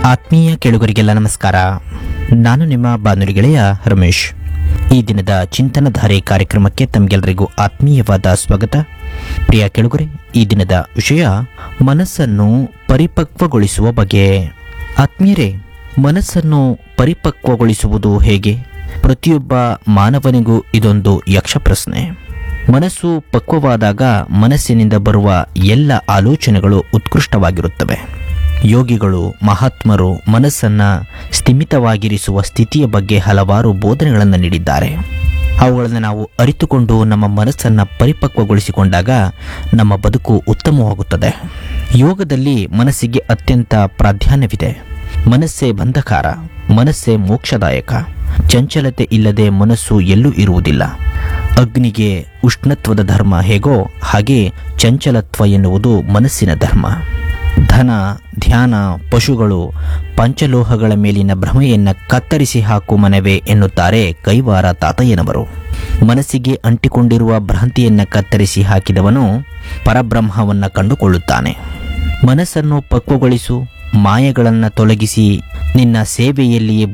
ಆತ್ಮೀಯ ಕೇಳುಗರಿಗೆಲ್ಲ ನಮಸ್ಕಾರ ನಾನು ನಿಮ್ಮ ಬಾನುಲಿ ಗೆಳೆಯ ರಮೇಶ್ ಈ ದಿನದ ಚಿಂತನಧಾರೆ ಕಾರ್ಯಕ್ರಮಕ್ಕೆ ತಮಗೆಲ್ಲರಿಗೂ ಆತ್ಮೀಯವಾದ ಸ್ವಾಗತ ಪ್ರಿಯ ಕೇಳುಗರೆ ಈ ದಿನದ ವಿಷಯ ಮನಸ್ಸನ್ನು ಪರಿಪಕ್ವಗೊಳಿಸುವ ಬಗೆ ಆತ್ಮೀಯರೇ ಮನಸ್ಸನ್ನು ಪರಿಪಕ್ವಗೊಳಿಸುವುದು ಹೇಗೆ ಪ್ರತಿಯೊಬ್ಬ ಮಾನವನಿಗೂ ಇದೊಂದು ಯಕ್ಷ ಪ್ರಶ್ನೆ ಮನಸ್ಸು ಪಕ್ವವಾದಾಗ ಮನಸ್ಸಿನಿಂದ ಬರುವ ಎಲ್ಲ ಆಲೋಚನೆಗಳು ಉತ್ಕೃಷ್ಟವಾಗಿರುತ್ತವೆ ಯೋಗಿಗಳು ಮಹಾತ್ಮರು ಮನಸ್ಸನ್ನ ಸ್ಥಿಮಿತವಾಗಿರಿಸುವ ಸ್ಥಿತಿಯ ಬಗ್ಗೆ ಹಲವಾರು ಬೋಧನೆಗಳನ್ನು ನೀಡಿದ್ದಾರೆ ಅವುಗಳನ್ನು ನಾವು ಅರಿತುಕೊಂಡು ನಮ್ಮ ಮನಸ್ಸನ್ನು ಪರಿಪಕ್ವಗೊಳಿಸಿಕೊಂಡಾಗ ನಮ್ಮ ಬದುಕು ಉತ್ತಮವಾಗುತ್ತದೆ ಯೋಗದಲ್ಲಿ ಮನಸ್ಸಿಗೆ ಅತ್ಯಂತ ಪ್ರಾಧಾನ್ಯವಿದೆ ಮನಸ್ಸೇ ಬಂಧಕಾರ ಮನಸ್ಸೇ ಮೋಕ್ಷದಾಯಕ ಚಂಚಲತೆ ಇಲ್ಲದೆ ಮನಸ್ಸು ಎಲ್ಲೂ ಇರುವುದಿಲ್ಲ ಅಗ್ನಿಗೆ ಉಷ್ಣತ್ವದ ಧರ್ಮ ಹೇಗೋ ಹಾಗೆ ಚಂಚಲತ್ವ ಎನ್ನುವುದು ಮನಸ್ಸಿನ ಧರ್ಮ ಧನ ಧ್ಯಾನ ಪಶುಗಳು ಪಂಚಲೋಹಗಳ ಮೇಲಿನ ಭ್ರಮೆಯನ್ನ ಕತ್ತರಿಸಿ ಹಾಕು ಮನವೇ ಎನ್ನುತ್ತಾರೆ ಕೈವಾರ ತಾತಯ್ಯನವರು ಮನಸ್ಸಿಗೆ ಅಂಟಿಕೊಂಡಿರುವ ಭ್ರಾಂತಿಯನ್ನ ಕತ್ತರಿಸಿ ಹಾಕಿದವನು ಪರಬ್ರಹ್ಮವನ್ನ ಕಂಡುಕೊಳ್ಳುತ್ತಾನೆ ಮನಸ್ಸನ್ನು ಪಕ್ವಗೊಳಿಸು ಮಾಯೆಗಳನ್ನು ತೊಲಗಿಸಿ ನಿನ್ನ ಸೇವೆಯಲ್ಲಿಯೇ